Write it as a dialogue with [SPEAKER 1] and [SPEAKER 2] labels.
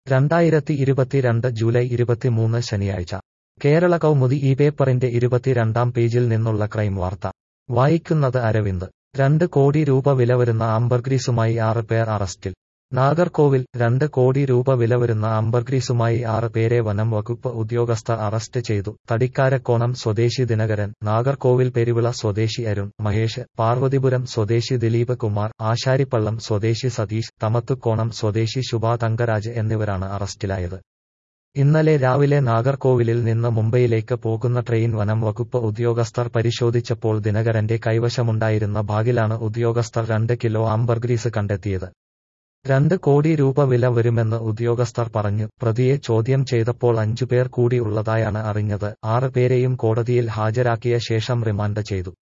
[SPEAKER 1] രണ്ടായിരത്തി ഇരുപത്തിരണ്ട് ജൂലൈ ഇരുപത്തിമൂന്ന് ശനിയാഴ്ച കേരള കൗമുദി ഈ പേപ്പറിന്റെ ഇരുപത്തിരണ്ടാം പേജിൽ നിന്നുള്ള ക്രൈം വാർത്ത വായിക്കുന്നത് അരവിന്ദ് രണ്ട് കോടി രൂപ വില വരുന്ന ആംബർഗ്രീസുമായി ആറ് പേർ അറസ്റ്റിൽ നാഗർകോവിൽ രണ്ട് കോടി രൂപ വില വരുന്ന ആംബർഗ്രീസുമായി ആറ് പേരെ വനം വകുപ്പ് ഉദ്യോഗസ്ഥർ അറസ്റ്റ് ചെയ്തു തടിക്കാരക്കോണം സ്വദേശി ദിനകരൻ നാഗർകോവിൽ പെരുവിള സ്വദേശി അരുൺ മഹേഷ് പാർവതിപുരം സ്വദേശി ദിലീപ് കുമാർ ആശാരിപ്പള്ളം സ്വദേശി സതീഷ് തമത്തുക്കോണം സ്വദേശി ശുഭാ തങ്കരാജ് എന്നിവരാണ് അറസ്റ്റിലായത് ഇന്നലെ രാവിലെ നാഗർകോവിലിൽ നിന്ന് മുംബൈയിലേക്ക് പോകുന്ന ട്രെയിൻ വനം വകുപ്പ് ഉദ്യോഗസ്ഥർ പരിശോധിച്ചപ്പോൾ ദിനകരന്റെ കൈവശമുണ്ടായിരുന്ന ബാഗിലാണ് ഉദ്യോഗസ്ഥർ രണ്ട് കിലോ ആംബർഗ്രീസ് കണ്ടെത്തിയത് രണ്ട് കോടി രൂപ വില വരുമെന്ന് ഉദ്യോഗസ്ഥർ പറഞ്ഞു പ്രതിയെ ചോദ്യം ചെയ്തപ്പോൾ അഞ്ചുപേർ കൂടി ഉള്ളതായാണ് അറിഞ്ഞത് ആറ് പേരെയും കോടതിയിൽ ഹാജരാക്കിയ ശേഷം റിമാൻഡ് ചെയ്തു